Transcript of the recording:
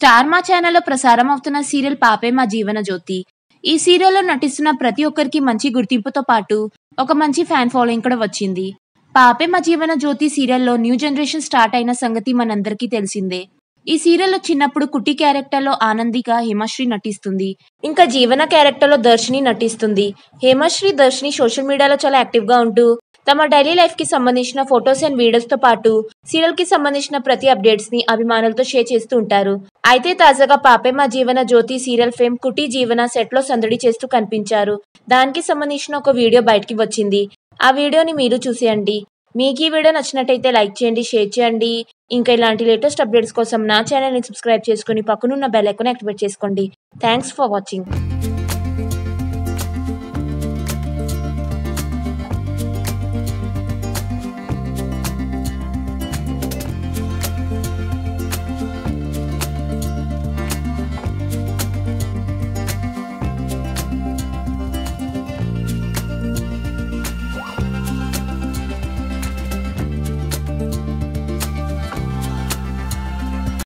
star మా ఛానల్లో ప్రసారం అవుతున్న సీరియల్ పాపే మా జీవన జ్యోతి ఈ సీరియల్లో నటిస్తున్న ప్రతి ఒక్కరికి మంచి గుర్తింపుతో పాటు ఒక మంచి ఫ్యాన్ ఫాలోయింగ్ కూడా వచ్చింది పాపే మా జీవన జ్యోతి సీరియల్లో న్యూ జనరేషన్ స్టార్ట్ అయిన సంగతి మనందరికీ తెలిసిందే ఈ సీరియల్లో చిన్నప్పుడు కుట్టి క్యారెక్టర్లో ఆనందిగా హేమశ్రీ నటిస్తుంది ఇంకా జీవన క్యారెక్టర్లో దర్శిని నటిస్తుంది హేమశ్రీ దర్శిని సోషల్ మీడియాలో చాలా యాక్టివ్గా ఉంటూ తమ డైలీ లైఫ్ కి సంబంధించిన ఫొటోస్ అండ్ వీడియోస్ తో పాటు సీరియల్ కి సంబంధించిన ప్రతి అప్డేట్స్ ని అభిమానులతో షేర్ చేస్తూ ఉంటారు అయితే తాజాగా పాపే మా జీవన జ్యోతి సీరియల్ ఫేమ్ కుటీ జీవన సెట్ లో సందడి చేస్తూ కనిపించారు దానికి సంబంధించిన ఒక వీడియో బయటికి వచ్చింది ఆ వీడియోని మీరు చూసేయండి మీకు ఈ వీడియో నచ్చినట్టయితే లైక్ చేయండి షేర్ చేయండి ఇంకా ఇలాంటి లేటెస్ట్ అప్డేట్స్ కోసం నా ఛానల్ని సబ్స్క్రైబ్ చేసుకుని పక్కనున్న బెల్ ఐకాన్ యాక్టివేట్ చేసుకోండి థ్యాంక్స్ ఫర్ వాచింగ్